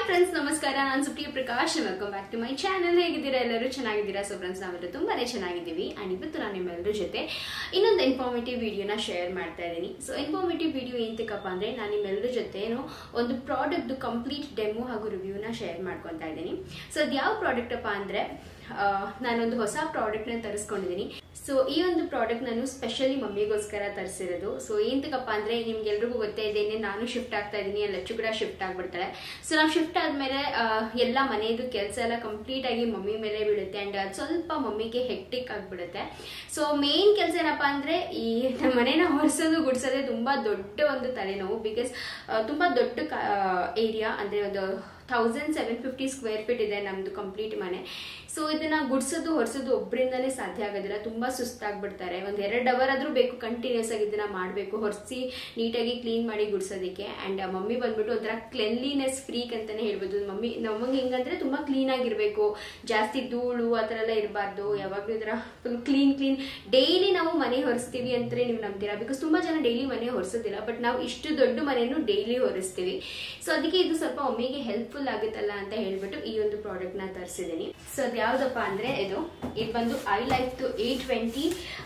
Friends ನಮಸ್ಕಾರ ನಾನು Supriya Prakash welcome back to my channel ಹೇಗಿದ್ದೀರಾ ಎಲ್ಲರೂ ಚೆನ್ನಾಗಿದ್ದೀರಾ ಸೊ ಫ್ರೆಂಡ್ಸ್ ನಾವೆಲ್ಲರೂ ತುಂಬಾನೇ ಚೆನ್ನಾಗಿದ್ದೀವಿ ಅಂಡ್ ಇವತ್ತು ನಾನು ನಿಮ್ಮೆಲ್ಲರ ಜೊತೆ ಇನ್ನೊಂದು ಇನ್ಫಾರ್ಮೇಟಿವ್ ವಿಡಿಯೋನ ಶೇರ್ ಮಾಡ್ತಾ ಇದ್ದೀನಿ ಸೊ ಇನ್ಫಾರ್ಮೇಟಿವ್ ವಿಡಿಯೋ ಏನಕ್ಕಪ್ಪ ಅಂದ್ರೆ ನಾನು ನಿಮ್ಮೆಲ್ಲರ ಜೊತೆನೂ ಒಂದು ಪ್ರಾಡಕ್ಟ್ ಕಂಪ್ಲೀಟ್ ಡೆಮೋ ಹಾಗೂ ರಿವ್ಯೂನ ಶೇರ್ ಮಾಡ್ಕೊತಾ ಇದ್ದೀನಿ ಸೊ ಅದು ಯಾವ ಪ್ರಾಡಕ್ಟ್ ಅಪ್ಪ ಅಂದ್ರೆ ಆ, ನಾನೊಂದು ಹೊಸ ಪ್ರಾಡಕ್ಟ್ನ ತರಿಸ್ಕೊಂಡಿದ್ದೀನಿ ಸೊ ಈ ಒಂದು ಪ್ರಾಡಕ್ಟ್ ನಾನು ಸ್ಪೆಷಲಿ ಮಮ್ಮಿಗೋಸ್ಕರ ತರಿಸಿರೋದು ಸೊ ಏನಕ್ಕಪ್ಪ ಅಂದ್ರೆ ನಿಮ್ಗೆಲ್ರಿಗೂ ಗೊತ್ತೇ ಇದೆ ಇನ್ನೇ ನಾನು ಶಿಫ್ಟ್ ಆಗ್ತಾ ಇದ್ದೀನಿ ಲಚ್ಚು ಕೂಡ ಶಿಫ್ಟ್ ಆಗ್ಬಿಡ್ತಾಳೆ ಸೊ ನಾವು ಶಿಫ್ಟ್ ಆದ್ಮೇಲೆ ಆ, ಎಲ್ಲ ಮನೆಯದು ಕೆಲಸ ಎಲ್ಲ ಕಂಪ್ಲೀಟ್ ಆಗಿ ಮಮ್ಮಿ ಮೇಲೆ ಬೀಳುತ್ತೆ ಅಂಡ್ ಅದು ಸ್ವಲ್ಪ ಮಮ್ಮಿಗೆ ಹೆಕ್ಟಿಕ್ ಆಗಿಬಿಡುತ್ತೆ ಸೊ ಮೇನ್ ಕೆಲಸ ಏನಪ್ಪಾ ಅಂದ್ರೆ ಈ ನಮ್ಮ ಮನೇನ ಹೊರಿಸೋದು ಗುಡ್ಸೋದೇ ತುಂಬಾ ದೊಡ್ಡ ಒಂದು ತಲೆನೋವು ಬಿಕಾಸ್ ತುಂಬಾ ದೊಡ್ಡ ಏರಿಯಾ ಅಂದ್ರೆ ಒಂದು thousand seven fifty square feet ಇದೆ ನಮ್ದು ಕಂಪ್ಲೀಟ್ ಮನೆ ಸೊ ಇದನ್ನ ಗುಡ್ಸೋದು ಹೊರಿಸೋದು ಒಬ್ಬರಿಂದನೇ ಸಾಧ್ಯ ಆಗೋದಿಲ್ಲ ತುಂಬಾ ಸುಸ್ತಾಗ್ಬಿಡ್ತಾರೆ ಒಂದ್ ಎರಡು ಅವರ್ ಆದ್ರೂ ಬೇಕು ಕಂಟಿನ್ಯೂಸ್ ಆಗಿ ಇದನ್ನ ಮಾಡಬೇಕು ಹೊರಿಸಿ ನೀಟಾಗಿ ಕ್ಲೀನ್ ಮಾಡಿ ಗುಡ್ಸೋದಕ್ಕೆ ಅಂಡ್ ಮಮ್ಮಿ ಬಂದ್ಬಿಟ್ಟು ಒಂಥರ ಕ್ಲೆನ್ಲಿನೆಸ್ ಫ್ರೀಕ್ ಅಂತಾನೆ ಹೇಳ್ಬೋದು ಮಮ್ಮಿ ನಮಗೆ ಹೆಂಗಂದ್ರೆ ತುಂಬಾ ಕ್ಲೀನ್ ಆಗಿರ್ಬೇಕು ಜಾಸ್ತಿ ಧೂಳು ಆ ಥರ ಎಲ್ಲ ಇರಬಾರ್ದು ಯಾವಾಗಲೂ ಇದರ ಫುಲ್ ಕ್ಲೀನ್ ಕ್ಲೀನ್ ಡೈಲಿ ನಾವು ಮನೆ ಹೊರಿಸ್ತೀವಿ ಅಂತಲೇ ನೀವು ನಂಬ್ತೀರಾ ಬಿಕಾಸ್ ತುಂಬಾ ಜನ ಡೈಲಿ ಮನೆ ಹೊರಿಸೋದಿಲ್ಲ ಬಟ್ ನಾವು ಇಷ್ಟು ದೊಡ್ಡ ಮನೆಯನ್ನು ಡೈಲಿ ಹೊರಿಸ್ತೀವಿ ಸೊ ಅದಕ್ಕೆ ಇದು ಸ್ವಲ್ಪ ಮಮ್ಮಿಗೆ ಹೆಲ್ಪ್ಫುಲ್ ಆಗುತ್ತಲ್ಲ ಅಂತ ಹೇಳ್ಬಿಟ್ಟು ಈ ಒಂದು ಪ್ರಾಡಕ್ಟ್ ನ ತರಿಸಿದ್ದೀನಿ ಸೊ ಅದು ಯಾವ್ದಪ್ಪ ಅಂದ್ರೆ ಇದು ಇದು ಬಂದು iLife two A twenty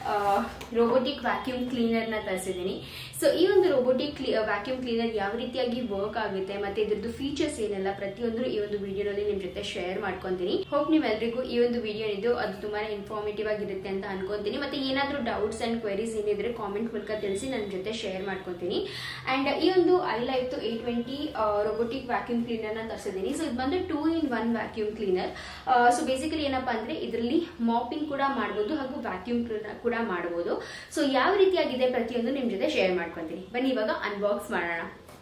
robotic vacuum cleaner ನ ತರಿಸಿದ್ದೀನಿ ಸೊ ಈ ಒಂದು ರೋಬೋಟಿಕ್ ವ್ಯಾಕ್ಯೂಮ್ ಕ್ಲೀನರ್ ಯಾವ ರೀತಿಯಾಗಿ ವರ್ಕ್ ಆಗುತ್ತೆ ಮತ್ತೆ ಇದ್ರದ್ದು ಫೀಚರ್ಸ್ ಏನೆಲ್ಲ ಪ್ರತಿಯೊಂದು ಈ ಒಂದು ವಿಡಿಯೋನಲ್ಲಿ ನಿಮ್ ಜೊತೆ ಶೇರ್ ಮಾಡ್ಕೊಂತೀನಿ ಹೋಪ್ ನೀವೆಲ್ರಿಗೂ ಈ ಒಂದು ವಿಡಿಯೋ ಇದು ಅದು ತುಂಬಾನೇ ಇನ್ಫಾರ್ಮೇಟಿವ್ ಆಗಿರುತ್ತೆ ಅಂತ ಅನ್ಕೊಂತೀನಿ ಮತ್ತೆ ಏನಾದ್ರೂ ಡೌಟ್ಸ್ ಅಂಡ್ ಕ್ವೆರೀಸ್ ಏನಿದ್ರೆ ಕಾಮೆಂಟ್ ಮೂಲಕ ತಿಳಿಸಿ ನನ್ನ ಜೊತೆ ಶೇರ್ ಮಾಡ್ಕೊಂತೀನಿ ಅಂಡ್ ಈ ಒಂದು iLife two A twenty robotic vacuum cleaner ನ ತರಿಸಿದ್ದೀನಿ ಸೊ ಇದು ಬಂದು two in one vacuum cleaner so basically ಏನಪ್ಪಾ ಅಂದ್ರೆ ಇದರಲ್ಲಿ ಮಾಪಿಂಗ್ ಕೂಡ ಮಾಡ್ಬೋದು ಹಾಗೂ ವ್ಯಾಕ್ಯೂಮ್ ಕೂಡ ಮಾಡಬಹುದು ಸೊ ಯಾವ ರೀತಿಯಾಗಿದೆ ಪ್ರತಿಯೊಂದು ನಿಮ್ ಜೊತೆ ಶೇರ್ ಮಾಡ್ಕೊಂತೀನಿ ಬನ್ನಿ ಇವಾಗ ಅನ್ಬಾಕ್ಸ್ ಮಾಡೋಣ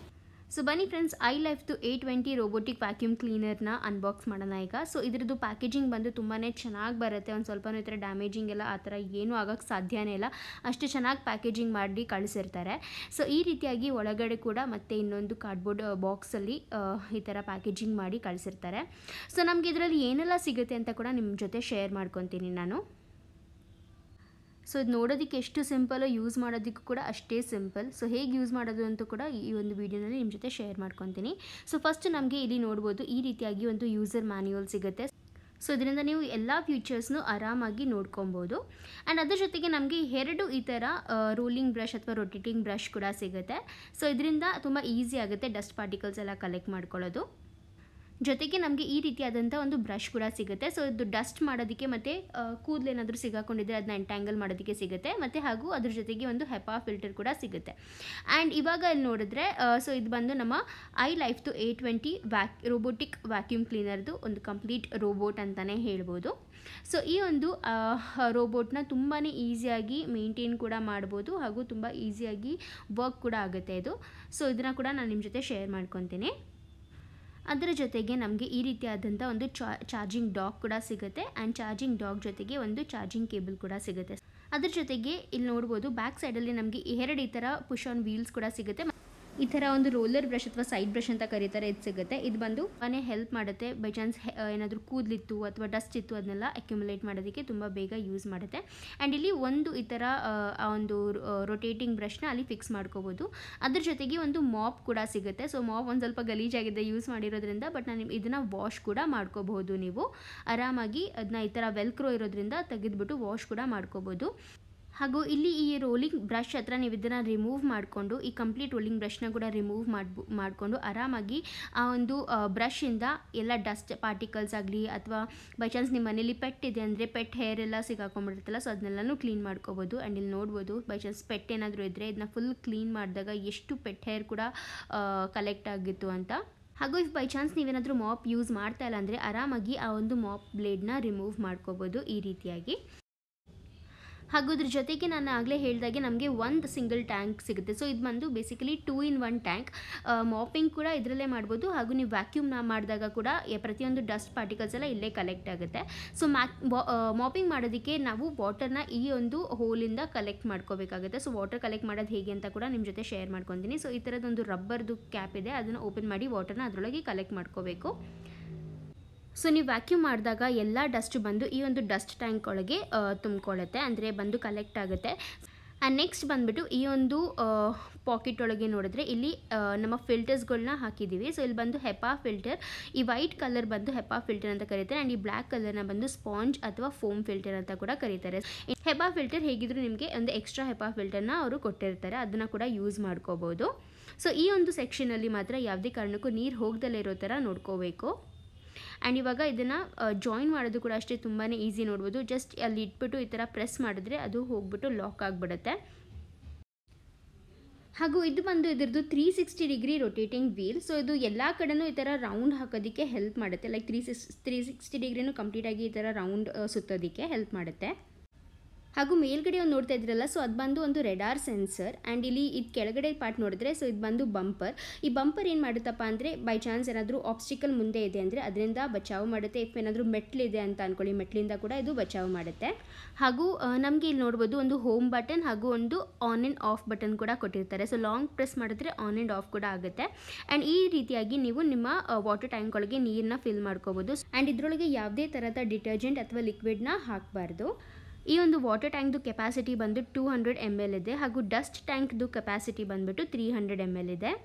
ಸೊ ಬನ್ನಿ friends iLife two A twenty robotic vacuum ಕ್ಲೀನರ್ನ ಅನ್ಬಾಕ್ಸ್ ಮಾಡೋಣ ಈಗ ಸೊ ಇದ್ರದ್ದು ಪ್ಯಾಕೇಜಿಂಗ್ ಬಂದು ತುಂಬಾ ಚೆನ್ನಾಗಿ ಬರುತ್ತೆ ಒಂದು ಸ್ವಲ್ಪನೂ ಈ ಥರ ಡ್ಯಾಮೇಜಿಂಗ್ ಎಲ್ಲ ಆ ಥರ ಏನೂ ಆಗೋಕ್ಕೆ ಸಾಧ್ಯನೇ ಇಲ್ಲ ಅಷ್ಟು ಚೆನ್ನಾಗಿ ಪ್ಯಾಕೇಜಿಂಗ್ ಮಾಡಿ ಕಳಿಸಿರ್ತಾರೆ ಸೊ ಈ ರೀತಿಯಾಗಿ ಒಳಗಡೆ ಕೂಡ ಮತ್ತೆ ಇನ್ನೊಂದು ಕಾರ್ಡ್ಬೋರ್ಡ್ ಬಾಕ್ಸಲ್ಲಿ ಈ ಥರ ಪ್ಯಾಕೇಜಿಂಗ್ ಮಾಡಿ ಕಳಿಸಿರ್ತಾರೆ ಸೊ ನಮಗೆ ಇದರಲ್ಲಿ ಏನೆಲ್ಲ ಸಿಗುತ್ತೆ ಅಂತ ಕೂಡ ನಿಮ್ಮ ಜೊತೆ ಶೇರ್ ಮಾಡ್ಕೊತೀನಿ ನಾನು ಸೊ ಇದು ನೋಡೋದಕ್ಕೆ ಎಷ್ಟು ಸಿಂಪಲ್ಲು ಯೂಸ್ ಮಾಡೋದಕ್ಕೂ ಕೂಡ ಅಷ್ಟೇ ಸಿಂಪಲ್ ಸೊ ಹೇಗೆ ಯೂಸ್ ಮಾಡೋದು ಅಂತ ಕೂಡ ಈ ಒಂದು ವಿಡಿಯೋನಲ್ಲಿ ನಿಮ್ಮ ಜೊತೆ ಶೇರ್ ಮಾಡ್ಕೊತೀನಿ ಸೊ ಫಸ್ಟ್ ನಮಗೆ ಇಲ್ಲಿ ನೋಡ್ಬೋದು ಈ ರೀತಿಯಾಗಿ ಒಂದು ಯೂಸರ್ ಮ್ಯಾನ್ಯುವಲ್ ಸಿಗುತ್ತೆ ಸೊ ಇದರಿಂದ ನೀವು ಎಲ್ಲ ಫ್ಯೂಚರ್ಸ್ನು ಆರಾಮಾಗಿ ನೋಡ್ಕೊಬೋದು ಆ್ಯಂಡ್ ಅದ್ರ ಜೊತೆಗೆ ನಮಗೆ ಎರಡು ಈ ಥರ ರೂಲಿಂಗ್ ಬ್ರಷ್ ಅಥವಾ ರೊಟೇಟಿಂಗ್ ಬ್ರಷ್ ಕೂಡ ಸಿಗುತ್ತೆ ಸೊ ಇದರಿಂದ ತುಂಬ ಈಸಿ ಆಗುತ್ತೆ ಡಸ್ಟ್ ಪಾರ್ಟಿಕಲ್ಸ್ ಎಲ್ಲ ಕಲೆಕ್ಟ್ ಮಾಡ್ಕೊಳ್ಳೋದು ಜೊತೆಗೆ ನಮಗೆ ಈ ರೀತಿಯಾದಂಥ ಒಂದು ಬ್ರಷ್ ಕೂಡ ಸಿಗುತ್ತೆ ಸೊ ಇದು ಡಸ್ಟ್ ಮಾಡೋದಕ್ಕೆ ಮತ್ತು ಕೂದಲು ಏನಾದರೂ ಸಿಗಾಕೊಂಡಿದ್ರೆ ಅದನ್ನ ಎಂಟ್ಯಾಂಗಲ್ ಮಾಡೋದಕ್ಕೆ ಸಿಗುತ್ತೆ ಮತ್ತು ಹಾಗೂ ಅದ್ರ ಜೊತೆಗೆ ಒಂದು ಹೆಪಾ ಫಿಲ್ಟರ್ ಕೂಡ ಸಿಗುತ್ತೆ ಆ್ಯಂಡ್ ಇವಾಗ ಇಲ್ಲಿ ನೋಡಿದ್ರೆ ಸೊ ಇದು ಬಂದು ನಮ್ಮ iLife two A twenty vac robotic vacuum ಕ್ಲೀನರ್ದು ಒಂದು ಕಂಪ್ಲೀಟ್ ರೋಬೋಟ್ ಅಂತಲೇ ಹೇಳ್ಬೋದು ಸೊ ಈ ಒಂದು ರೋಬೋಟ್ನ ತುಂಬಾ ಈಸಿಯಾಗಿ ಮೇಂಟೈನ್ ಕೂಡ ಮಾಡ್ಬೋದು ಹಾಗೂ ತುಂಬ ಈಸಿಯಾಗಿ ವರ್ಕ್ ಕೂಡ ಆಗುತ್ತೆ ಇದು ಸೊ ಇದನ್ನು ಕೂಡ ನಾನು ನಿಮ್ಮ ಜೊತೆ ಶೇರ್ ಮಾಡ್ಕೊತೀನಿ ಅದರ ಜೊತೆಗೆ ನಮಗೆ ಈ ರೀತಿಯಾದಂಥ ಒಂದು ಚಾರ್ಜಿಂಗ್ ಡಾಗ್ ಕೂಡ ಸಿಗುತ್ತೆ ಆ್ಯಂಡ್ ಚಾರ್ಜಿಂಗ್ ಡಾಗ್ ಜೊತೆಗೆ ಒಂದು ಚಾರ್ಜಿಂಗ್ ಕೇಬಲ್ ಕೂಡ ಸಿಗುತ್ತೆ ಅದ್ರ ಜೊತೆಗೆ ಇಲ್ಲಿ ನೋಡ್ಬೋದು ಬ್ಯಾಕ್ ಸೈಡಲ್ಲಿ ನಮಗೆ ಎರಡು ಈ ಥರ ಪುಷ್ ಆನ್ ವೀಲ್ಸ್ ಕೂಡ ಸಿಗುತ್ತೆ ಈ ಥರ ಒಂದು ರೋಲರ್ ಬ್ರಷ್ ಅಥವಾ ಸೈಡ್ ಬ್ರಷ್ ಅಂತ ಕರೀತಾರೆ ಇದು ಸಿಗುತ್ತೆ ಇದು ಬಂದು ಮನೆ ಹೆಲ್ಪ್ ಮಾಡುತ್ತೆ ಬೈ ಚಾನ್ಸ್ ಏನಾದರೂ ಕೂದಲಿತ್ತು ಅಥವಾ ಡಸ್ಟ್ ಇತ್ತು ಅದನ್ನೆಲ್ಲ ಅಕ್ಯುಮುಲೇಟ್ ಮಾಡೋದಕ್ಕೆ ತುಂಬ ಬೇಗ ಯೂಸ್ ಮಾಡುತ್ತೆ ಆ್ಯಂಡ್ ಇಲ್ಲಿ ಒಂದು ಈ ಥರ ಆ ಒಂದು ರೊಟೇಟಿಂಗ್ ಬ್ರಷ್ನ ಅಲ್ಲಿ ಫಿಕ್ಸ್ ಮಾಡ್ಕೋಬೋದು ಅದ್ರ ಜೊತೆಗೆ ಒಂದು ಮಾಪ್ ಕೂಡ ಸಿಗುತ್ತೆ ಸೊ ಮಾಪ್ ಒಂದು ಸ್ವಲ್ಪ ಗಲೀಜಾಗಿದೆ ಯೂಸ್ ಮಾಡಿರೋದ್ರಿಂದ ಬಟ್ ನಾನು ಇದನ್ನು ವಾಶ್ ಕೂಡ ಮಾಡ್ಕೋಬಹುದು ನೀವು ಆರಾಮಾಗಿ ಅದನ್ನ ಈ ಥರ ವೆಲ್ಕ್ರೋ ಇರೋದ್ರಿಂದ ತೆಗೆದುಬಿಟ್ಟು ವಾಶ್ ಕೂಡ ಮಾಡ್ಕೋಬೋದು ಹಾಗೂ ಇಲ್ಲಿ ಈ ರೋಲಿಂಗ್ ಬ್ರಷ್ ಹತ್ರ ನೀವು ಇದನ್ನು ರಿಮೂವ್ ಮಾಡಿಕೊಂಡು ಈ ಕಂಪ್ಲೀಟ್ ರೋಲಿಂಗ್ ಬ್ರಷ್ನ ಕೂಡ ರಿಮೂವ್ ಮಾಡ್ಬು ಮಾಡಿಕೊಂಡು ಆರಾಮಾಗಿ ಆ ಒಂದು ಬ್ರಷಿಂದ ಎಲ್ಲ ಡಸ್ಟ್ ಪಾರ್ಟಿಕಲ್ಸ್ ಆಗಲಿ ಅಥವಾ ಬೈ ಚಾನ್ಸ್ ನಿಮ್ಮ ಮನೇಲಿ ಪೆಟ್ ಇದೆ ಅಂದರೆ ಪೆಟ್ ಹೇರ್ ಎಲ್ಲ ಸಿಗಾಕೊಂಡ್ಬಿಡುತ್ತಲ್ಲ ಸೊ ಅದನ್ನೆಲ್ಲನೂ ಕ್ಲೀನ್ ಮಾಡ್ಕೋಬೋದು ಆ್ಯಂಡ್ ಇಲ್ಲಿ ನೋಡ್ಬೋದು ಬೈ ಚಾನ್ಸ್ ಪೆಟ್ ಏನಾದರೂ ಇದ್ದರೆ ಇದನ್ನ ಫುಲ್ ಕ್ಲೀನ್ ಮಾಡಿದಾಗ ಎಷ್ಟು ಪೆಟ್ ಹೇರ್ ಕೂಡ ಕಲೆಕ್ಟ್ ಆಗಿತ್ತು ಅಂತ ಹಾಗೂ ಇಫ್ ಬೈ ಚಾನ್ಸ್ ನೀವೇನಾದರೂ ಮಾಪ್ ಯೂಸ್ ಮಾಡ್ತಾ ಇಲ್ಲ ಅಂದರೆ ಆರಾಮಾಗಿ ಆ ಒಂದು ಮಾಪ್ ಬ್ಲೇಡ್ನ ರಿಮೂವ್ ಮಾಡ್ಕೋಬೋದು ಈ ರೀತಿಯಾಗಿ ಹಾಗೂ ಅದ್ರ ಜೊತೆಗೆ ನಾನು ಆಗಲೇ ಹೇಳಿದಾಗೆ ನಮಗೆ ಒಂದು ಸಿಂಗಲ್ ಟ್ಯಾಂಕ್ ಸಿಗುತ್ತೆ ಸೊ ಇದು ಬಂದು basically two in one tank mopping ಕೂಡ ಇದರಲ್ಲೇ ಮಾಡ್ಬೋದು ಹಾಗೂ ನೀವು ವ್ಯಾಕ್ಯೂಮ್ನ ಮಾಡಿದಾಗ ಕೂಡ ಎ- ಪ್ರತಿಯೊಂದು ಡಸ್ಟ್ ಪಾರ್ಟಿಕಲ್ಸ್ ಎಲ್ಲ ಇಲ್ಲೇ ಕಲೆಕ್ಟ್ ಆಗುತ್ತೆ ಸೊ ಮ್ಯಾಕ್ ಮಾಪಿಂಗ್ ಮಾಡೋದಕ್ಕೆ ನಾವು ವಾಟರ್ನ ಈ ಒಂದು ಹೋಲಿಂದ ಕಲೆಕ್ಟ್ ಮಾಡ್ಕೋಬೇಕಾಗುತ್ತೆ ಸೊ ವಾಟರ್ ಕಲೆಕ್ಟ್ ಮಾಡೋದು ಹೇಗೆ ಅಂತ ಕೂಡ ನಿಮ್ಮ ಜೊತೆ ಶೇರ್ ಮಾಡ್ಕೊತೀನಿ ಸೊ ಈ ಥರದೊಂದು ರಬ್ಬರ್ದು ಕ್ಯಾಪ್ ಇದೆ ಅದನ್ನು ಓಪನ್ ಮಾಡಿ ವಾಟರ್ನ ಅದರೊಳಗೆ ಕಲೆಕ್ಟ್ ಮಾಡ್ಕೋಬೇಕು ಸೊ ನೀವು ವ್ಯಾಕ್ಯೂಮ್ ಮಾಡಿದಾಗ ಎಲ್ಲ ಡಸ್ಟ್ ಬಂದು ಈ ಒಂದು ಡಸ್ಟ್ ಟ್ಯಾಂಕ್ ಒಳಗೆ ತುಂಬಿಕೊಳ್ಳುತ್ತೆ ಅಂದರೆ ಬಂದು ಕಲೆಕ್ಟ್ ಆಗುತ್ತೆ ಆ್ಯಂಡ್ ನೆಕ್ಸ್ಟ್ ಬಂದುಬಿಟ್ಟು ಈ ಒಂದು ಪಾಕೆಟ್ ಒಳಗೆ ನೋಡಿದ್ರೆ ಇಲ್ಲಿ ಆ, ನಮ್ಮ ಫಿಲ್ಟರ್ಸ್ಗಳನ್ನ ಹಾಕಿದ್ದೀವಿ ಸೊ ಇಲ್ಲಿ ಬಂದು ಹೆಪಾ ಫಿಲ್ಟರ್ ಈ ವೈಟ್ ಕಲರ್ ಬಂದು ಹೆಪಾ ಫಿಲ್ಟರ್ ಅಂತ ಕರೀತಾರೆ ಆ್ಯಂಡ್ ಈ ಬ್ಲ್ಯಾಕ್ ಕಲರ್ನ ಬಂದು ಸ್ಪಾಂಜ್ ಅಥವಾ ಫೋಮ್ ಫಿಲ್ಟರ್ ಅಂತ ಕೂಡ ಕರೀತಾರೆ ಹೆಪಾ ಫಿಲ್ಟರ್ ಹೇಗಿದ್ರು ನಿಮಗೆ ಒಂದು ಎಕ್ಸ್ಟ್ರಾ ಹೆಪಾ ಫಿಲ್ಟರ್ನ ಅವರು ಕೊಟ್ಟಿರ್ತಾರೆ ಅದನ್ನು ಕೂಡ ಯೂಸ್ ಮಾಡ್ಕೋಬೋದು ಸೊ ಈ ಒಂದು ಸೆಕ್ಷನಲ್ಲಿ ಮಾತ್ರ ಯಾವುದೇ ಕಾರಣಕ್ಕೂ ನೀರು ಹೋಗ್ದಲ್ಲೇ ಇರೋ ಥರ ನೋಡ್ಕೋಬೇಕು ಆ್ಯಂಡ್ ಇವಾಗ ಇದನ್ನು ಜಾಯಿನ್ ಮಾಡೋದು ಕೂಡ ಅಷ್ಟೇ ತುಂಬಾ ಈಸಿ ನೋಡ್ಬೋದು ಜಸ್ಟ್ ಅಲ್ಲಿ ಇಟ್ಬಿಟ್ಟು ಈ ಥರ ಪ್ರೆಸ್ ಮಾಡಿದ್ರೆ ಅದು ಹೋಗ್ಬಿಟ್ಟು ಲಾಕ್ ಆಗಿಬಿಡುತ್ತೆ ಹಾಗೂ ಇದು ಬಂದು ಇದ್ರದ್ದು three sixty degree rotating wheel so ಇದು ಎಲ್ಲ ಕಡೆನೂ ಈ ಥರ ರೌಂಡ್ ಹಾಕೋದಕ್ಕೆ ಹೆಲ್ಪ್ ಮಾಡುತ್ತೆ like three six three sixty ಡಿಗ್ರಿನೂ ಕಂಪ್ಲೀಟಾಗಿ ಈ ಥರ ರೌಂಡ್ ಸುತ್ತೋದಕ್ಕೆ ಹೆಲ್ಪ್ ಮಾಡುತ್ತೆ ಹಾಗೂ ಮೇಲ್ಗಡೆ ಒಂದು ನೋಡ್ತಾ ಇದ್ರಲ್ಲ ಸೊ ಅದು ಬಂದು ಒಂದು ರೆಡಾರ್ ಸೆನ್ಸರ್ ಆ್ಯಂಡ್ ಇಲ್ಲಿ ಇದು ಕೆಳಗಡೆ ಪಾರ್ಟ್ ನೋಡಿದ್ರೆ ಸೊ ಇದು ಬಂದು ಬಂಪರ್ ಈ ಬಂಪರ್ ಏನು ಮಾಡುತ್ತಪ್ಪ ಅಂದರೆ ಬೈ ಚಾನ್ಸ್ ಏನಾದರೂ ಆಬ್ಸ್ಟಿಕಲ್ ಮುಂದೆ ಇದೆ ಅಂದರೆ ಅದರಿಂದ ಬಚಾವ್ ಮಾಡುತ್ತೆ ಇಫ್ ಏನಾದರೂ ಮೆಟ್ಲಿದೆ ಅಂತ ಅಂದ್ಕೊಳ್ಳಿ ಮೆಟ್ಲಿಂದ ಕೂಡ ಇದು ಬಚಾವ್ ಮಾಡುತ್ತೆ ಹಾಗೂ ನಮಗೆ ಇಲ್ಲಿ ನೋಡ್ಬೋದು ಒಂದು ಹೋಮ್ ಬಟನ್ ಹಾಗೂ ಒಂದು ಆನ್ ಆ್ಯಂಡ್ ಆಫ್ ಬಟನ್ ಕೂಡ ಕೊಟ್ಟಿರ್ತಾರೆ ಸೊ ಲಾಂಗ್ ಪ್ರೆಸ್ ಮಾಡಿದ್ರೆ ಆನ್ ಆ್ಯಂಡ್ ಆಫ್ ಕೂಡ ಆಗುತ್ತೆ ಆ್ಯಂಡ್ ಈ ರೀತಿಯಾಗಿ ನೀವು ನಿಮ್ಮ ವಾಟರ್ ಟ್ಯಾಂಕ್ ಒಳಗೆ ನೀರನ್ನ ಫಿಲ್ ಮಾಡ್ಕೋಬೋದು ಆ್ಯಂಡ್ ಇದರೊಳಗೆ ಯಾವುದೇ ಥರದ ಡಿಟರ್ಜೆಂಟ್ ಅಥವಾ ಲಿಕ್ವಿಡ್ನ ಹಾಕಬಾರ್ದು ಈ ಒಂದು ವಾಟರ್ ಟ್ಯಾಂಕ್ದು ಕೆಪಾಸಿಟಿ ಬಂದು ಟೂ ಹಂಡ್ರೆಡ್ ಎಮ್ ಎಲ್ ಇದೆ ಹಾಗೂ ಡಸ್ಟ್ ಟ್ಯಾಂಕ್ದು ಕೆಪಾಸಿಟಿ ಬಂದುಬಿಟ್ಟು ತ್ರೀ ಹಂಡ್ರೆಡ್ ಎಮ್ ಎಲ್ ಇದೆ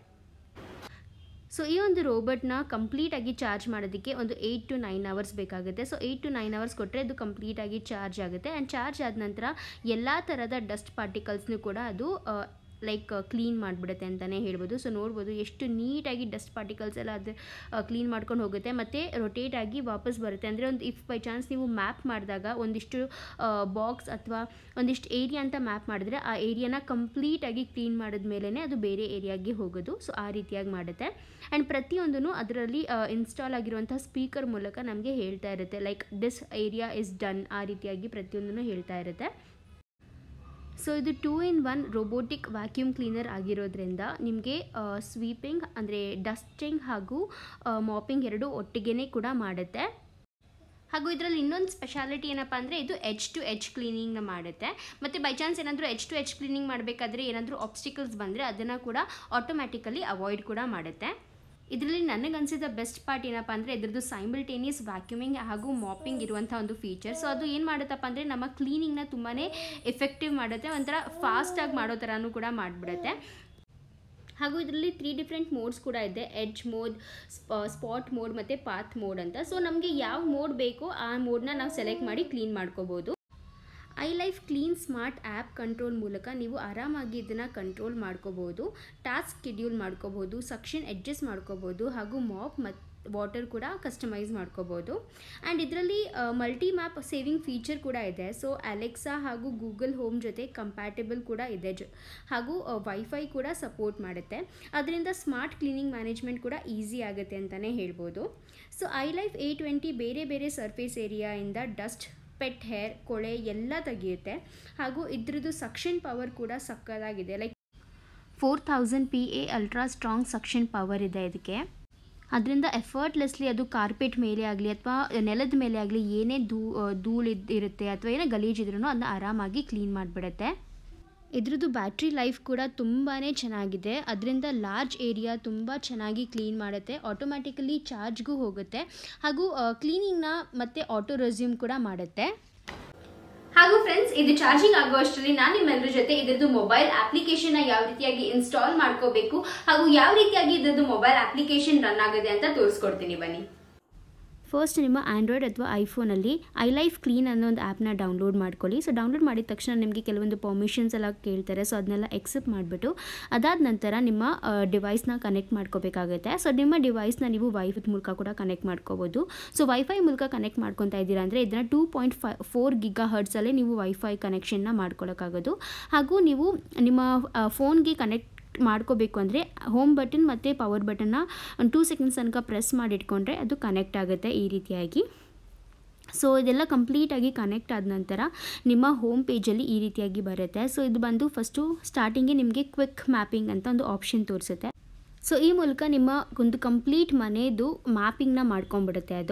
ಸೊ ಈ ಒಂದು ರೋಬೋಟ್ನ ಕಂಪ್ಲೀಟಾಗಿ ಚಾರ್ಜ್ ಮಾಡೋದಕ್ಕೆ ಒಂದು ಏಯ್ಟ್ ಟು ನೈನ್ ಅವರ್ಸ್ ಬೇಕಾಗುತ್ತೆ so eight to nine hours ಕೊಟ್ಟರೆ ಅದು ಕಂಪ್ಲೀಟಾಗಿ ಚಾರ್ಜ್ ಆಗುತ್ತೆ ಆ್ಯಂಡ್ ಚಾರ್ಜ್ ಆದ ನಂತರ ಎಲ್ಲ ಥರದ ಡಸ್ಟ್ ಪಾರ್ಟಿಕಲ್ಸ್ನೂ ಕೂಡ ಅದು ಲೈಕ್ ಕ್ಲೀನ್ ಮಾಡಿಬಿಡುತ್ತೆ ಅಂತಲೇ ಹೇಳ್ಬೋದು ಸೊ ನೋಡ್ಬೋದು ಎಷ್ಟು ನೀಟಾಗಿ ಡಸ್ಟ್ ಪಾರ್ಟಿಕಲ್ಸ್ ಎಲ್ಲ ಅದು ಕ್ಲೀನ್ ಮಾಡ್ಕೊಂಡು ಹೋಗುತ್ತೆ ಮತ್ತು ರೊಟೇಟ್ ಆಗಿ ವಾಪಸ್ ಬರುತ್ತೆ ಅಂದರೆ ಒಂದು ಇಫ್ ಬೈ ಚಾನ್ಸ್ ನೀವು ಮ್ಯಾಪ್ ಮಾಡಿದಾಗ ಒಂದಿಷ್ಟು ಬಾಕ್ಸ್ ಅಥವಾ ಒಂದಿಷ್ಟು ಏರಿಯಾ ಅಂತ ಮ್ಯಾಪ್ ಮಾಡಿದ್ರೆ ಆ ಏರಿಯಾನ ಕಂಪ್ಲೀಟಾಗಿ ಕ್ಲೀನ್ ಮಾಡಿದ ಮೇಲೇ ಅದು ಬೇರೆ ಏರಿಯಾಗೆ ಹೋಗೋದು ಸೊ ಆ ರೀತಿಯಾಗಿ ಮಾಡುತ್ತೆ ಆ್ಯಂಡ್ ಪ್ರತಿಯೊಂದೂ ಅದರಲ್ಲಿ ಇನ್ಸ್ಟಾಲ್ ಆಗಿರುವಂಥ ಸ್ಪೀಕರ್ ಮೂಲಕ ನಮಗೆ ಹೇಳ್ತಾ ಇರುತ್ತೆ like this area is done ಆ ರೀತಿಯಾಗಿ ಪ್ರತಿಯೊಂದನ್ನು ಹೇಳ್ತಾ ಇರುತ್ತೆ ಸೊ ಇದು two in one robotic vacuum cleaner ಆಗಿರೋದ್ರಿಂದ ನಿಮಗೆ ಸ್ವೀಪಿಂಗ್ ಅಂದರೆ ಡಸ್ಟಿಂಗ್ ಹಾಗೂ ಮಾಪಿಂಗ್ ಎರಡು ಒಟ್ಟಿಗೆ ಕೂಡ ಮಾಡುತ್ತೆ ಹಾಗೂ ಇದರಲ್ಲಿ ಇನ್ನೊಂದು ಸ್ಪೆಷಾಲಿಟಿ ಏನಪ್ಪ ಅಂದರೆ ಇದು ಎಚ್ ಟು ಎಚ್ ಕ್ಲೀನಿಂಗ್ನ ಮಾಡುತ್ತೆ ಮತ್ತು ಬೈ ಚಾನ್ಸ್ ಏನಾದರೂ ಎಚ್ ಟು ಎಚ್ ಕ್ಲೀನಿಂಗ್ ಮಾಡಬೇಕಾದ್ರೆ ಏನಾದರೂ ಆಬ್ಸ್ಟಿಕಲ್ಸ್ ಬಂದರೆ ಅದನ್ನು ಕೂಡ ಆಟೋಮ್ಯಾಟಿಕಲಿ ಅವಾಯ್ಡ್ ಕೂಡ ಮಾಡುತ್ತೆ ಇದರಲ್ಲಿ ನನಗನ್ಸಿದ ಬೆಸ್ಟ್ ಪಾರ್ಟ್ ಏನಪ್ಪ ಅಂದರೆ ಇದ್ರದ್ದು ಸೈಮಲ್ಟೇನಿಯಸ್ ವ್ಯಾಕ್ಯೂಮಿಂಗ್ ಹಾಗೂ ಮಾಪಿಂಗ್ ಇರುವಂಥ ಒಂದು ಫೀಚರ್ ಸೊ ಅದು ಏನು ಮಾಡುತ್ತಪ್ಪ ಅಂದರೆ ನಮ್ಮ ಕ್ಲೀನಿಂಗ್ನ ತುಂಬಾ ಎಫೆಕ್ಟಿವ್ ಮಾಡುತ್ತೆ ಒಂಥರ ಫಾಸ್ಟಾಗಿ ಮಾಡೋ ಥರನೂ ಕೂಡ ಮಾಡಿಬಿಡುತ್ತೆ ಹಾಗೂ ಇದರಲ್ಲಿ ತ್ರೀ ಡಿಫ್ರೆಂಟ್ ಮೋಡ್ಸ್ ಕೂಡ ಇದೆ ಎಡ್ಜ್ ಮೋಡ್ ಸ್ಪಾಟ್ ಮೋಡ್ ಮತ್ತು ಪಾತ್ ಮೋಡ್ ಅಂತ ಸೊ ನಮಗೆ ಯಾವ ಮೋಡ್ ಬೇಕೋ ಆ ಮೋಡ್ನ ನಾವು ಸೆಲೆಕ್ಟ್ ಮಾಡಿ ಕ್ಲೀನ್ ಮಾಡ್ಕೋಬೋದು iLife clean smart app control ಮೂಲಕ ನೀವು ಆರಾಮಾಗಿ ಇದನ್ನು ಕಂಟ್ರೋಲ್ ಮಾಡ್ಕೋಬೋದು ಟಾಸ್ಕ್ ಶೆಡ್ಯೂಲ್ ಮಾಡ್ಕೋಬೋದು ಸಕ್ಷನ್ ಅಡ್ಜಸ್ಟ್ ಮಾಡ್ಕೋಬೋದು ಹಾಗೂ ಮಾಪ್ ಮತ್ತು ವಾಟರ್ ಕೂಡ ಕಸ್ಟಮೈಸ್ ಮಾಡ್ಕೋಬೋದು ಆ್ಯಂಡ್ ಇದರಲ್ಲಿ ಮಲ್ಟಿ ಮ್ಯಾಪ್ ಸೇವಿಂಗ್ ಫೀಚರ್ ಕೂಡ ಇದೆ ಸೊ ಅಲೆಕ್ಸಾ ಹಾಗೂ ಗೂಗಲ್ ಹೋಮ್ ಜೊತೆ ಕಂಪ್ಯಾಟಬಲ್ ಕೂಡ ಇದೆ ಜೊ ಹಾಗೂ ವೈಫೈ ಕೂಡ ಸಪೋರ್ಟ್ ಮಾಡುತ್ತೆ ಅದರಿಂದ ಸ್ಮಾರ್ಟ್ ಕ್ಲೀನಿಂಗ್ ಮ್ಯಾನೇಜ್ಮೆಂಟ್ ಕೂಡ ಈಸಿ ಆಗುತ್ತೆ ಅಂತಲೇ ಹೇಳ್ಬೋದು so iLife A twenty ಬೇರೆ ಬೇರೆ ಸರ್ಫೇಸ್ ಏರಿಯಾಯಿಂದ ಡಸ್ಟ್ ಪೆಟ್ ಹೇರ್ ಕೊಳೆ ಎಲ್ಲ ತೆಗೆಯುತ್ತೆ ಹಾಗೂ ಇದ್ರದ್ದು ಸಕ್ಷನ್ ಪವರ್ ಕೂಡ ಸಕ್ಕದಾಗಿದೆ like four thousand P A ultra strong suction power ಇದೆ ಇದಕ್ಕೆ ಅದರಿಂದ ಎಫರ್ಟ್ಲೆಸ್ಲಿ ಅದು ಕಾರ್ಪೆಟ್ ಮೇಲೆ ಆಗಲಿ ಅಥವಾ ನೆಲದ ಮೇಲೆ ಆಗಲಿ ಏನೇ ಧೂ ಧೂಳು ಇರುತ್ತೆ ಅಥವಾ ಏನೇ ಗಲೀಜಿದ್ರೂ ಅದನ್ನ ಆರಾಮಾಗಿ ಕ್ಲೀನ್ ಮಾಡಿಬಿಡುತ್ತೆ ಇದ್ರದ್ದು ಬ್ಯಾಟ್ರಿ ಲೈಫ್ ಕೂಡ ತುಂಬಾ ಚೆನ್ನಾಗಿದೆ ಅದರಿಂದ ಲಾರ್ಜ್ ಏರಿಯಾ ತುಂಬ ಚೆನ್ನಾಗಿ ಕ್ಲೀನ್ ಮಾಡುತ್ತೆ ಆಟೋಮ್ಯಾಟಿಕಲಿ ಚಾರ್ಜ್ಗೂ ಹೋಗುತ್ತೆ ಹಾಗೂ ಕ್ಲೀನಿಂಗ್ನ ಮತ್ತು ಆಟೋ ರೆಸ್ಯೂಮ್ ಕೂಡ ಮಾಡುತ್ತೆ ಹಾಗೂ ಫ್ರೆಂಡ್ಸ್ ಇದು ಚಾರ್ಜಿಂಗ್ ಆಗೋ ಅಷ್ಟರಲ್ಲಿ ನಾನು ನಿಮ್ಮೆಲ್ಲರ ಜೊತೆ ಇದರದ್ದು ಮೊಬೈಲ್ ಅಪ್ಲಿಕೇಶನ್ ಯಾವ ರೀತಿಯಾಗಿ ಇನ್ಸ್ಟಾಲ್ ಮಾಡ್ಕೋಬೇಕು ಹಾಗೂ ಯಾವ ರೀತಿಯಾಗಿ ಇದರದ್ದು ಮೊಬೈಲ್ ಅಪ್ಲಿಕೇಶನ್ ರನ್ ಆಗುತ್ತೆ ಅಂತ ತೋರಿಸ್ಕೊಡ್ತೀನಿ ಬನ್ನಿ ಫಸ್ಟ್ ನಿಮ್ಮ ಆ್ಯಂಡ್ರಾಯ್ಡ್ ಅಥವಾ ಐಫೋನಲ್ಲಿ ಐ ಲೈಫ್ ಕ್ಲೀನ್ ಅನ್ನೋ ಒಂದು ಆ್ಯಪ್ನ ಡೌನ್ಲೋಡ್ ಮಾಡ್ಕೊಳ್ಳಿ ಸೊ ಡೌನ್ಲೋಡ್ ಮಾಡಿದ ತಕ್ಷಣ ನಿಮಗೆ ಕೆಲವೊಂದು ಪರ್ಮಿಷನ್ಸ್ ಎಲ್ಲ ಕೇಳ್ತಾರೆ ಸೊ ಅದನ್ನೆಲ್ಲ ಎಕ್ಸೆಪ್ಟ್ ಮಾಡಿಬಿಟ್ಟು ಅದಾದ ನಂತರ ನಿಮ್ಮ ಡಿವೈಸ್ನ ಕನೆಕ್ಟ್ ಮಾಡ್ಕೋಬೇಕಾಗುತ್ತೆ ಸೊ ನಿಮ್ಮ ಡಿವೈಸ್ನ ನೀವು ವೈಫೈ ಮೂಲಕ ಕೂಡ ಕನೆಕ್ಟ್ ಮಾಡ್ಕೋಬೋದು ಸೊ ವೈಫೈ ಮೂಲಕ ಕನೆಕ್ಟ್ ಮಾಡ್ಕೊತಾ ಇದ್ದೀರಾ ಅಂದರೆ ಇದನ್ನು ಟೂ ಪಾಯಿಂಟ್ ಫೈ ಫೋರ್ ಗಿಗಾ ಹರ್ಟ್ಸಲ್ಲೇ ನೀವು ವೈಫೈ ಕನೆಕ್ಷನ್ನ ಮಾಡ್ಕೊಳ್ಳೋಕ್ಕಾಗೋದು ಹಾಗೂ ನೀವು ನಿಮ್ಮ ಫೋನ್ಗೆ ಕನೆಕ್ಟ್ ಮಾಡ್ಕೋಬೇಕು ಅಂದರೆ ಹೋಮ್ ಬಟನ್ ಮತ್ತು ಪವರ್ ಬಟನ್ನ ಒಂದು ಟೂ ಸೆಕೆಂಡ್ಸ್ ತನಕ ಪ್ರೆಸ್ ಮಾಡಿ ಇಟ್ಕೊಂಡ್ರೆ ಅದು ಕನೆಕ್ಟ್ ಆಗುತ್ತೆ ಈ ರೀತಿಯಾಗಿ ಸೊ ಇದೆಲ್ಲ ಕಂಪ್ಲೀಟಾಗಿ ಕನೆಕ್ಟ್ ಆದ ನಂತರ ನಿಮ್ಮ ಹೋಮ್ ಪೇಜಲ್ಲಿ ಈ ರೀತಿಯಾಗಿ ಬರುತ್ತೆ ಸೊ ಇದು ಬಂದು ಫಸ್ಟು ಸ್ಟಾರ್ಟಿಂಗ್ಗೆ ನಿಮಗೆ ಕ್ವಿಕ್ ಮ್ಯಾಪಿಂಗ್ ಅಂತ ಒಂದು ಆಪ್ಷನ್ ತೋರಿಸುತ್ತೆ ಸೊ ಈ ಮೂಲಕ ನಿಮ್ಮ ಒಂದು ಕಂಪ್ಲೀಟ್ ಮನೆಯದು ಮ್ಯಾಪಿಂಗ್ನ ಮಾಡ್ಕೊಂಬಿಡುತ್ತೆ ಅದು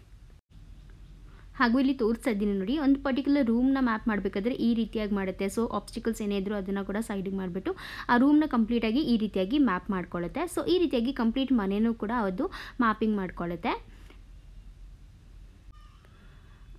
ಹಾಗೂ ಇಲ್ಲಿ ತೋರಿಸ್ತಾ ಇದ್ದೀನಿ ನೋಡಿ ಒಂದು ಪರ್ಟಿಕ್ಯುಲರ್ ರೂಮ್ನ ಮ್ಯಾಪ್ ಮಾಡಬೇಕಾದ್ರೆ ಈ ರೀತಿಯಾಗಿ ಮಾಡುತ್ತೆ ಸೊ ಆಬ್ಸ್ಟಿಕಲ್ಸ್ ಏನೇ ಇದ್ರೂ ಅದನ್ನು ಕೂಡ ಸೈಡಿಗೆ ಮಾಡಿಬಿಟ್ಟು ಆ ರೂಮ್ನ ಕಂಪ್ಲೀಟಾಗಿ ಈ ರೀತಿಯಾಗಿ ಮ್ಯಾಪ್ ಮಾಡ್ಕೊಳ್ಳುತ್ತೆ ಸೊ ಈ ರೀತಿಯಾಗಿ ಕಂಪ್ಲೀಟ್ ಮನೆಯೂ ಕೂಡ ಅದು ಮ್ಯಾಪಿಂಗ್ ಮಾಡ್ಕೊಳ್ಳುತ್ತೆ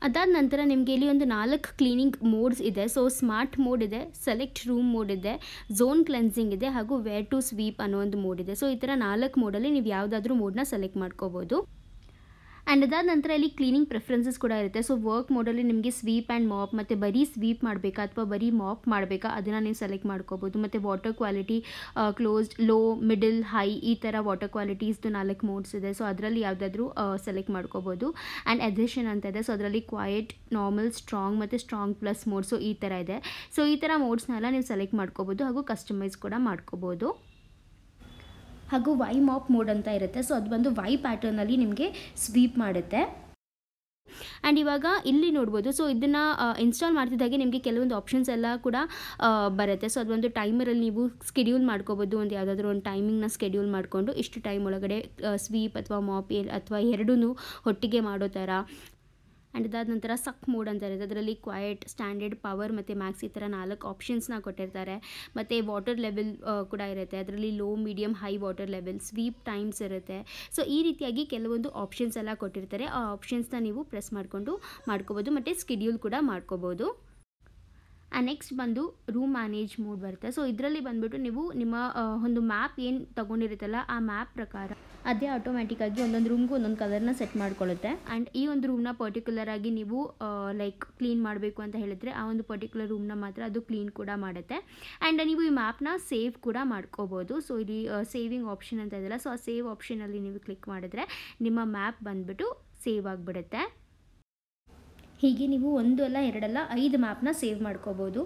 ಅದಾದ ನಂತರ ನಿಮಗೆ ಇಲ್ಲಿ ಒಂದು ನಾಲ್ಕು ಕ್ಲೀನಿಂಗ್ ಮೋಡ್ಸ್ ಇದೆ ಸೊ ಸ್ಮಾರ್ಟ್ ಮೋಡ್ ಇದೆ ಸೆಲೆಕ್ಟ್ ರೂಮ್ ಮೋಡ್ ಇದೆ ಝೋನ್ ಕ್ಲೆನ್ಸಿಂಗ್ ಇದೆ ಹಾಗೂ ವೇರ್ ಟು ಸ್ವೀಪ್ ಅನ್ನೋ ಒಂದು ಮೋಡ್ ಇದೆ ಸೊ ಈ ಥರ ನಾಲ್ಕು ಮೋಡಲ್ಲಿ ನೀವು ಯಾವುದಾದ್ರೂ ಮೋಡ್ನ ಸೆಲೆಕ್ಟ್ ಮಾಡ್ಕೋಬೋದು ಆ್ಯಂಡ್ ಅದಾದ ನಂತರ ಇಲ್ಲಿ ಕ್ಲೀನಿಂಗ್ ಪ್ರಿಫರೆನ್ಸಸ್ ಕೂಡ ಇರುತ್ತೆ ಸೊ ವರ್ಕ್ ಮೋಡಲ್ಲಿ ನಿಮಗೆ ಸ್ವೀಪ್ ಆ್ಯಂಡ್ ಮಾಪ್ ಮತ್ತು ಬರೀ ಸ್ವೀಪ್ ಮಾಡಬೇಕಾ ಅಥವಾ ಬರೀ ಮಾಪ್ ಮಾಡಬೇಕಾ ಅದನ್ನು ನೀವು ಸೆಲೆಕ್ಟ್ ಮಾಡ್ಕೋಬೋದು ಮತ್ತು water quality closed low middle high ಈ ಥರ ವಾಟರ್ ಕ್ವಾಲಿಟೀಸ್ದು ನಾಲ್ಕು ಮೋಡ್ಸ್ ಇದೆ ಸೊ ಅದರಲ್ಲಿ ಯಾವುದಾದ್ರೂ ಸೆಲೆಕ್ಟ್ ಮಾಡ್ಕೋಬೋದು ಆ್ಯಂಡ್ ಎಡಿಷನ್ ಅಂತ ಇದೆ ಸೊ ಅದರಲ್ಲಿ ಕ್ವೈಟ್ ನಾರ್ಮಲ್ ಸ್ಟ್ರಾಂಗ್ ಮತ್ತು ಸ್ಟ್ರಾಂಗ್ ಪ್ಲಸ್ ಮೋಡ್ ಸೊ ಈ ಥರ ಇದೆ ಸೊ ಈ ಥರ ಮೋಡ್ಸ್ನೆಲ್ಲ ನೀವು ಸೆಲೆಕ್ಟ್ ಮಾಡ್ಕೋಬೋದು ಹಾಗೂ ಕಸ್ಟಮೈಸ್ ಕೂಡ ಮಾಡ್ಕೋಬೋದು ಹಾಗೂ ವೈ ಮಾಪ್ ಮೋಡ್ ಅಂತ ಇರುತ್ತೆ ಸೊ ಅದು ಬಂದು ವೈ ಪ್ಯಾಟರ್ನಲ್ಲಿ ನಿಮಗೆ ಸ್ವೀಪ್ ಮಾಡುತ್ತೆ ಆ್ಯಂಡ್ ಇವಾಗ ಇಲ್ಲಿ ನೋಡ್ಬೋದು ಸೊ ಇದನ್ನು ಇನ್ಸ್ಟಾಲ್ ಮಾಡ್ತಿದ್ದಾಗೆ ನಿಮಗೆ ಕೆಲವೊಂದು ಆಪ್ಷನ್ಸ್ ಎಲ್ಲ ಕೂಡ ಬರುತ್ತೆ ಸೊ ಅದೊಂದು ಟೈಮರಲ್ಲಿ ನೀವು ಸ್ಕೆಡ್ಯೂಲ್ ಮಾಡ್ಕೋಬೋದು ಒಂದು ಯಾವುದಾದ್ರೂ ಒಂದು ಟೈಮಿಂಗ್ನ ಸ್ಕೆಡ್ಯೂಲ್ ಮಾಡಿಕೊಂಡು ಇಷ್ಟು ಟೈಮ್ ಒಳಗಡೆ ಸ್ವೀಪ್ ಅಥವಾ ಮಾಪ್ ಅಥವಾ ಎರಡೂ ಒಟ್ಟಿಗೆ ಮಾಡೋ ಥರ ಆ್ಯಂಡ್ ಅದಾದ ನಂತರ ಸಕ್ ಮೋಡ್ ಅಂತ ಇರುತ್ತೆ ಅದರಲ್ಲಿ ಕ್ವೈಟ್ ಸ್ಟ್ಯಾಂಡರ್ಡ್ ಪವರ್ ಮತ್ತು ಮ್ಯಾಕ್ಸ್ ಈ ಥರ ನಾಲ್ಕು ಆಪ್ಷನ್ಸ್ನ ಕೊಟ್ಟಿರ್ತಾರೆ ಮತ್ತು ವಾಟರ್ ಲೆವೆಲ್ ಕೂಡ ಇರುತ್ತೆ ಅದರಲ್ಲಿ low medium high water level sweep times ಇರುತ್ತೆ ಸೊ ಈ ರೀತಿಯಾಗಿ ಕೆಲವೊಂದು ಆಪ್ಷನ್ಸ್ ಎಲ್ಲ ಕೊಟ್ಟಿರ್ತಾರೆ ಆ ಆಪ್ಷನ್ಸ್ನ ನೀವು ಪ್ರೆಸ್ ಮಾಡಿಕೊಂಡು ಮಾಡ್ಕೋಬೋದು ಮತ್ತು ಸ್ಕೆಡ್ಯೂಲ್ ಕೂಡ ಮಾಡ್ಕೋಬೋದು ಆ್ಯಂಡ್ ನೆಕ್ಸ್ಟ್ ಬಂದು ರೂಮ್ ಮ್ಯಾನೇಜ್ ಮೋಡ್ ಬರುತ್ತೆ ಸೊ ಇದರಲ್ಲಿ ಬಂದುಬಿಟ್ಟು ನೀವು ನಿಮ್ಮ ಒಂದು ಮ್ಯಾಪ್ ಏನು ತೊಗೊಂಡಿರುತ್ತಲ್ಲ ಆ ಮ್ಯಾಪ್ ಪ್ರಕಾರ ಅದೇ ಆಟೋಮ್ಯಾಟಿಕ್ಕಾಗಿ ಒಂದೊಂದು ರೂಮ್ಗೂ ಒಂದೊಂದು ಕಲರ್ನ ಸೆಟ್ ಮಾಡ್ಕೊಳ್ಳುತ್ತೆ ಆ್ಯಂಡ್ ಈ ಒಂದು ರೂಮ್ನ ಪರ್ಟಿಕ್ಯುಲರ್ ಆಗಿ ನೀವು ಲೈಕ್ ಕ್ಲೀನ್ ಮಾಡಬೇಕು ಅಂತ ಹೇಳಿದ್ರೆ ಆ ಒಂದು ಪರ್ಟಿಕ್ಯುಲರ್ ರೂಮ್ನ ಮಾತ್ರ ಅದು ಕ್ಲೀನ್ ಕೂಡ ಮಾಡುತ್ತೆ ಆ್ಯಂಡ್ ನೀವು ಈ ಮ್ಯಾಪ್ನ ಸೇವ್ ಕೂಡ ಮಾಡ್ಕೋಬೋದು ಸೊ ಇಲ್ಲಿ ಸೇವಿಂಗ್ ಆಪ್ಷನ್ ಅಂತ ಇದೆಯಲ್ಲ ಸೊ ಆ ಸೇವ್ ಆಪ್ಷನಲ್ಲಿ ನೀವು ಕ್ಲಿಕ್ ಮಾಡಿದ್ರೆ ನಿಮ್ಮ ಮ್ಯಾಪ್ ಬಂದುಬಿಟ್ಟು ಸೇವ್ ಆಗಿಬಿಡುತ್ತೆ ಹೀಗೆ ನೀವು ಒಂದು ಅಲ್ಲ ಎರಡಲ್ಲ ಐದು ಮ್ಯಾಪ್ನ ಸೇವ್ ಮಾಡ್ಕೋಬೋದು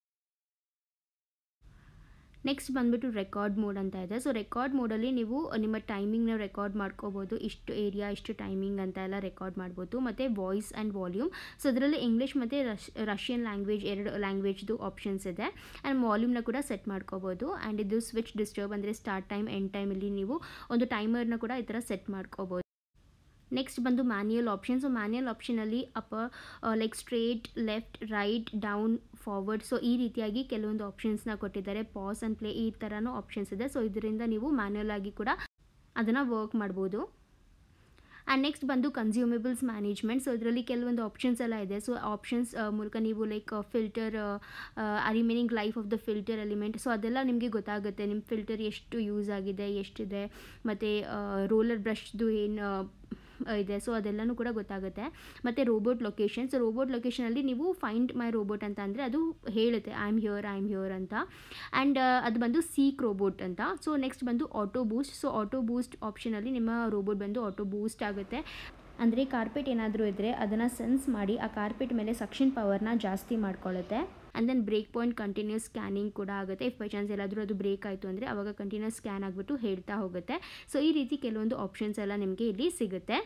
ನೆಕ್ಸ್ಟ್ ಬಂದುಬಿಟ್ಟು ರೆಕಾರ್ಡ್ ಮೋಡ್ ಅಂತ ಇದೆ ಸೊ ರೆಕಾರ್ಡ್ ಮೋಡಲ್ಲಿ ನೀವು ನಿಮ್ಮ ಟೈಮಿಂಗ್ನ ರೆಕಾರ್ಡ್ ಮಾಡ್ಕೋಬೋದು ಇಷ್ಟು ಏರಿಯಾ ಇಷ್ಟು ಟೈಮಿಂಗ್ ಅಂತ ಎಲ್ಲ ರೆಕಾರ್ಡ್ ಮಾಡ್ಬೋದು ಮತ್ತು ವಾಯ್ಸ್ ಆ್ಯಂಡ್ ವಾಲ್ಯೂಮ್ ಸೊ ಅದರಲ್ಲಿ ಇಂಗ್ಲೀಷ್ ಮತ್ತು ರಶ್ ರಷ್ಯನ್ ಲ್ಯಾಂಗ್ವೇಜ್ ಎರಡು ಲ್ಯಾಂಗ್ವೇಜ್ದು ಆಪ್ಷನ್ಸ್ ಇದೆ ಆ್ಯಂಡ್ ವಾಲ್ಯೂಮ್ನ ಕೂಡ ಸೆಟ್ ಮಾಡ್ಕೋಬೋದು ಆ್ಯಂಡ್ ಇದು ಸ್ವಿಚ್ ಡಿಸ್ಟರ್ಬ್ ಅಂದರೆ ಸ್ಟಾರ್ಟ್ ಟೈಮ್ ಎಂಡ್ ಟೈಮಲ್ಲಿ ನೀವು ಒಂದು ಟೈಮರ್ನ ಕೂಡ ಈ ಥರ ಸೆಟ್ ಮಾಡ್ಕೋಬೋದು ನೆಕ್ಸ್ಟ್ ಬಂದು ಮ್ಯಾನ್ಯಲ್ ಆಪ್ಷನ್ ಸೊ ಮ್ಯಾನ್ಯಲ್ ಆಪ್ಷನಲ್ಲಿ up like straight left right down forward so ಈ ರೀತಿಯಾಗಿ ಕೆಲವೊಂದು ಆಪ್ಷನ್ಸ್ನ ಕೊಟ್ಟಿದ್ದಾರೆ ಪಾಸ್ ಆ್ಯಂಡ್ ಪ್ಲೇ ಈ ಥರನೂ ಆಪ್ಷನ್ಸ್ ಇದೆ ಸೊ ಇದರಿಂದ ನೀವು ಮ್ಯಾನ್ಯಲ್ ಆಗಿ ಕೂಡ ಅದನ್ನು ವರ್ಕ್ ಮಾಡ್ಬೋದು ಆ್ಯಂಡ್ ನೆಕ್ಸ್ಟ್ ಬಂದು ಕನ್ಸ್ಯೂಮೇಬಲ್ಸ್ ಮ್ಯಾನೇಜ್ಮೆಂಟ್ ಸೊ ಇದರಲ್ಲಿ ಕೆಲವೊಂದು ಆಪ್ಷನ್ಸ್ ಎಲ್ಲ ಇದೆ ಸೊ ಆಪ್ಷನ್ಸ್ ಮೂಲಕ ನೀವು like filter remaining life of the filter element so ಅದೆಲ್ಲ ನಿಮಗೆ ಗೊತ್ತಾಗುತ್ತೆ ನಿಮ್ಮ ಫಿಲ್ಟರ್ ಎಷ್ಟು ಯೂಸ್ ಆಗಿದೆ ಎಷ್ಟಿದೆ ಮತ್ತು ರೋಲರ್ ಬ್ರಷ್ದು ಏನು ಇದೆ ಸೊ ಅದೆಲ್ಲನೂ ಕೂಡ ಗೊತ್ತಾಗುತ್ತೆ ಮತ್ತು ರೋಬೋಟ್ ಲೊಕೇಶನ್ ಸೊ ರೋಬೋಟ್ ಲೊಕೇಶನಲ್ಲಿ ನೀವು ಫೈಂಡ್ ಮೈ ರೋಬೋಟ್ ಅಂತ ಅಂದರೆ ಅದು ಹೇಳುತ್ತೆ I am here I am here ಅಂತ ಆ್ಯಂಡ್ ಅದು ಬಂದು ಸೀಕ್ ರೋಬೋಟ್ ಅಂತ ಸೊ ನೆಕ್ಸ್ಟ್ ಬಂದು auto boost so auto boost ಆಪ್ಷನಲ್ಲಿ ನಿಮ್ಮ ರೋಬೋಟ್ ಬಂದು ಆಟೋ ಬೂಸ್ಟ್ ಆಗುತ್ತೆ ಅಂದರೆ ಕಾರ್ಪೆಟ್ ಏನಾದರೂ ಇದ್ದರೆ ಅದನ್ನು ಸೆನ್ಸ್ ಮಾಡಿ ಆ ಕಾರ್ಪೆಟ್ ಮೇಲೆ ಸಕ್ಷನ್ ಪವರ್ನ ಜಾಸ್ತಿ ಮಾಡ್ಕೊಳ್ಳುತ್ತೆ and then break point continues scanning ಕೂಡ ಆಗುತ್ತೆ ಇಫ್ ಬೈ ಚಾನ್ಸ್ ಎಲ್ಲಾದರೂ ಅದು ಬ್ರೇಕ್ ಆಯಿತು ಅಂದರೆ ಅವಾಗ ಕಂಟಿನ್ಯೂಸ್ ಸ್ಕ್ಯಾನ್ ಆಗಿಬಿಟ್ಟು ಹೇಳ್ತಾ ಹೋಗುತ್ತೆ ಸೊ ಈ ರೀತಿ ಕೆಲವೊಂದು ಆಪ್ಷನ್ಸ್ ಎಲ್ಲ ನಿಮಗೆ ಇಲ್ಲಿ ಸಿಗುತ್ತೆ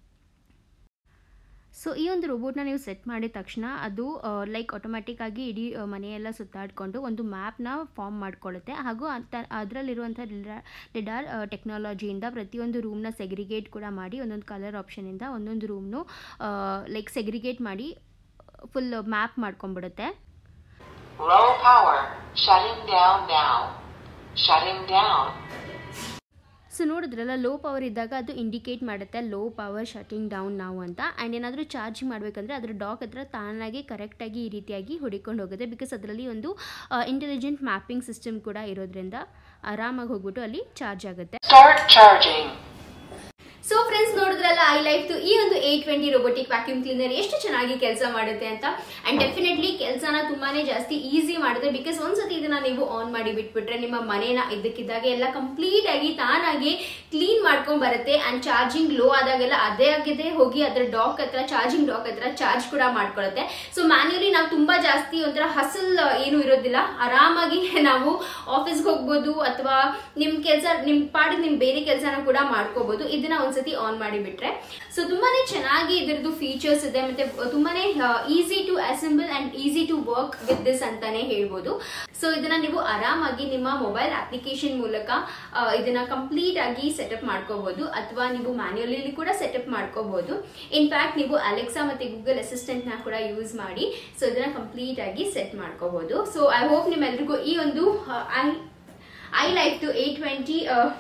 ಸೊ ಈ ಒಂದು ರೋಬೋಟ್ನ ನೀವು ಸೆಟ್ ಮಾಡಿದ ತಕ್ಷಣ ಅದು ಲೈಕ್ ಆಟೋಮ್ಯಾಟಿಕ್ ಆಗಿ ಇಡೀ ಮನೆಯೆಲ್ಲ ಸುತ್ತಾಡಿಕೊಂಡು ಒಂದು ಮ್ಯಾಪ್ನ ಫಾರ್ಮ್ ಮಾಡ್ಕೊಳ್ಳುತ್ತೆ ಹಾಗೂ ಅಂತ ಅದರಲ್ಲಿರುವಂಥ ಲಿಡಾರ್ ಟೆಕ್ನಾಲಜಿಯಿಂದ ಪ್ರತಿಯೊಂದು ರೂಮ್ನ ಸೆಗ್ರಿಗೇಟ್ ಕೂಡ ಮಾಡಿ ಒಂದೊಂದು ಕಲರ್ ಆಪ್ಷನಿಂದ ಒಂದೊಂದು ರೂಮ್ನು ಲೈಕ್ ಸೆಗ್ರಿಗೇಟ್ ಮಾಡಿ ಫುಲ್ ಮ್ಯಾಪ್ ಮಾಡ್ಕೊಂಡ್ಬಿಡುತ್ತೆ Low power. Shutting down now. Shutting down. So ನೋಡಿದ್ರಲ್ಲ ಲೋ ಪವರ್ ಇದ್ದಾಗ ಅದು ಇಂಡಿಕೇಟ್ ಮಾಡುತ್ತೆ ಲೋ ಪವರ್ ಶಟಿಂಗ್ ಡೌನ್ ನಾವು ಅಂತ ಆ್ಯಂಡ್ ಏನಾದರೂ ಚಾರ್ಜಿಂಗ್ ಮಾಡಬೇಕಂದ್ರೆ ಅದರ ಡಾಕ್ ಹತ್ರ ತಾನಾಗಿ ಕರೆಕ್ಟಾಗಿ ಈ ರೀತಿಯಾಗಿ ಹುಡಿಕೊಂಡು ಹೋಗುತ್ತೆ ಬಿಕಾಸ್ ಅದರಲ್ಲಿ ಒಂದು ಇಂಟೆಲಿಜೆಂಟ್ ಮ್ಯಾಪಿಂಗ್ ಸಿಸ್ಟಮ್ ಕೂಡ ಇರೋದ್ರಿಂದ ಆರಾಮಾಗಿ ಹೋಗ್ಬಿಟ್ಟು ಅಲ್ಲಿ ಚಾರ್ಜ್ ಆಗುತ್ತೆ Start charging. ಸೊ ಫ್ರೆಂಡ್ಸ್ ನೋಡಿದ್ರಲ್ಲ ಐ ಲೈಫ್ ಈ ಒಂದು ಏ ಟ್ವೆಂಟಿ ರೋಬೋಟಿಕ್ ವ್ಯಾಕ್ಯೂಮ್ ಕ್ಲೀನರ್ ಎಷ್ಟು ಚೆನ್ನಾಗಿ ಕೆಲಸ ಮಾಡುತ್ತೆ ಅಂತ ಅಂಡ್ ಡೆಫಿನೆಟ್ಲಿ ಕೆಲಸನ ತುಂಬಾನೇ ಜಾಸ್ತಿ ಈಸಿ ಮಾಡುತ್ತೆ ಬಿಕಾಸ್ ಒಂದ್ಸತಿ ಇದನ್ನ ನೀವು ಆನ್ ಮಾಡಿ ಬಿಟ್ಬಿಟ್ರೆ ನಿಮ್ಮ ಮನೇನ ಇದ್ದಕ್ಕಿದ್ದಾಗೆ ಎಲ್ಲ ಕಂಪ್ಲೀಟ್ ಆಗಿ ತಾನಾಗಿ ಕ್ಲೀನ್ ಮಾಡ್ಕೊಂಡ್ ಬರುತ್ತೆ ಅಂಡ್ ಚಾರ್ಜಿಂಗ್ ಲೋ ಆದಾಗೆಲ್ಲ ಅದೇ ಆಗಿದೆ ಹೋಗಿ ಅದ್ರ ಡಾಕ್ ಹತ್ರ ಚಾರ್ಜಿಂಗ್ ಡಾಕ್ ಹತ್ರ ಚಾರ್ಜ್ ಕೂಡ ಮಾಡ್ಕೊಳ್ಳುತ್ತೆ ಸೊ ಮ್ಯಾನ್ಯಲಿ ನಾವು ತುಂಬಾ ಜಾಸ್ತಿ ಒಂಥರ ಹಸಲ್ ಏನು ಇರೋದಿಲ್ಲ ಆರಾಮಾಗಿ ನಾವು ಆಫೀಸ್ಗೆ ಹೋಗ್ಬೋದು ಅಥವಾ ನಿಮ್ ಕೆಲಸ ನಿಮ್ ಪಾಡಿಗೆ ನಿಮ್ ಬೇರೆ ಕೆಲಸನ ಕೂಡ ಮಾಡ್ಕೋಬಹುದು ಇದನ್ನ ಒಂದ್ಸತಿ ಆನ್ ಮಾಡಿ ಬಿಟ್ರೆ ಸೊ ತುಂಬಾನೇ ಚೆನ್ನಾಗಿ ಇದರದ್ದು ಫೀಚರ್ಸ್ ಇದೆ ಮತ್ತೆ ತುಂಬಾನೇ easy to assemble and easy to work with this ಅಂತಾನೆ ಹೇಳ್ಬೋದು ಸೊ ಇದನ್ನ ನೀವು ಆರಾಮಾಗಿ ನಿಮ್ಮ ಮೊಬೈಲ್ ಅಪ್ಲಿಕೇಶನ್ ಮೂಲಕ ಆ, ಇದನ್ನ ಕಂಪ್ಲೀಟ್ ಆಗಿ ಸೆಟಪ್ ಮಾಡ್ಕೋಬಹುದು ಅಥವಾ ನೀವು ಮ್ಯಾನ್ಯುಯಲಿ ಕೂಡ ಸೆಟಪ್ ಮಾಡ್ಕೋಬಹುದು ಇನ್ಫ್ಯಾಕ್ಟ್ ನೀವು ಅಲೆಕ್ಸಾ ಮತ್ತೆ ಗೂಗಲ್ ಅಸಿಸ್ಟೆಂಟ್ ನ ಕೂಡ ಯೂಸ್ ಮಾಡಿ ಸೊ ಇದನ್ನ ಕಂಪ್ಲೀಟ್ ಆಗಿ ಸೆಟ್ ಮಾಡ್ಕೋಬಹುದು ಸೊ ಐ ಹೋಪ್ ನಿಮ್ಮೆಲ್ರಿಗೂ ಈ ಒಂದು I iLife two A twenty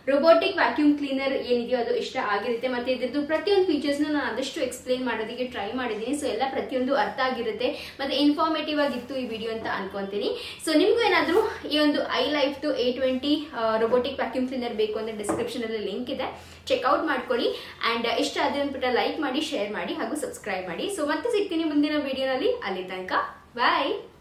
robotic vacuum cleaner ಏನಿದೆಯೋ ಅದು ಇಷ್ಟ ಆಗಿರುತ್ತೆ ಮತ್ತೆ ಇದ್ರದ್ದು ಪ್ರತಿಯೊಂದು ಫೀಚರ್ಸ್ ನಾನು ಆದಷ್ಟು ಎಕ್ಸ್ಪ್ಲೇನ್ ಮಾಡೋದಕ್ಕೆ ಟ್ರೈ ಮಾಡಿದ್ದೀನಿ ಸೊ ಎಲ್ಲ ಪ್ರತಿಯೊಂದು ಅರ್ಥ ಆಗಿರುತ್ತೆ ಮತ್ತೆ ಇನ್ಫಾರ್ಮೇಟಿವ್ ಆಗಿತ್ತು ಈ ವಿಡಿಯೋ ಅಂತ ಅನ್ಕೊಂತೀನಿ ಸೊ ನಿಮ್ಗೂ ಏನಾದರೂ ಈ ಒಂದು iLife two A twenty robotic vacuum cleaner ಬೇಕು ಅಂದ್ರೆ ಡಿಸ್ಕ್ರಿಪ್ಷನ್ ಅಲ್ಲಿ ಲಿಂಕ್ ಇದೆ ಚೆಕ್ಔಟ್ ಮಾಡ್ಕೊಳ್ಳಿ ಅಂಡ್ ಇಷ್ಟ ಆದ್ರೆ ಅಂದ್ಬಿಟ್ಟು ಲೈಕ್ ಮಾಡಿ ಶೇರ್ ಮಾಡಿ ಹಾಗೂ ಸಬ್ಸ್ಕ್ರೈಬ್ ಮಾಡಿ ಸೊ ಮತ್ತೆ ಸಿಗ್ತೀನಿ ಮುಂದಿನ ವಿಡಿಯೋನಲ್ಲಿ ಅಲ್ಲಿ ತನಕ ಬಾಯ್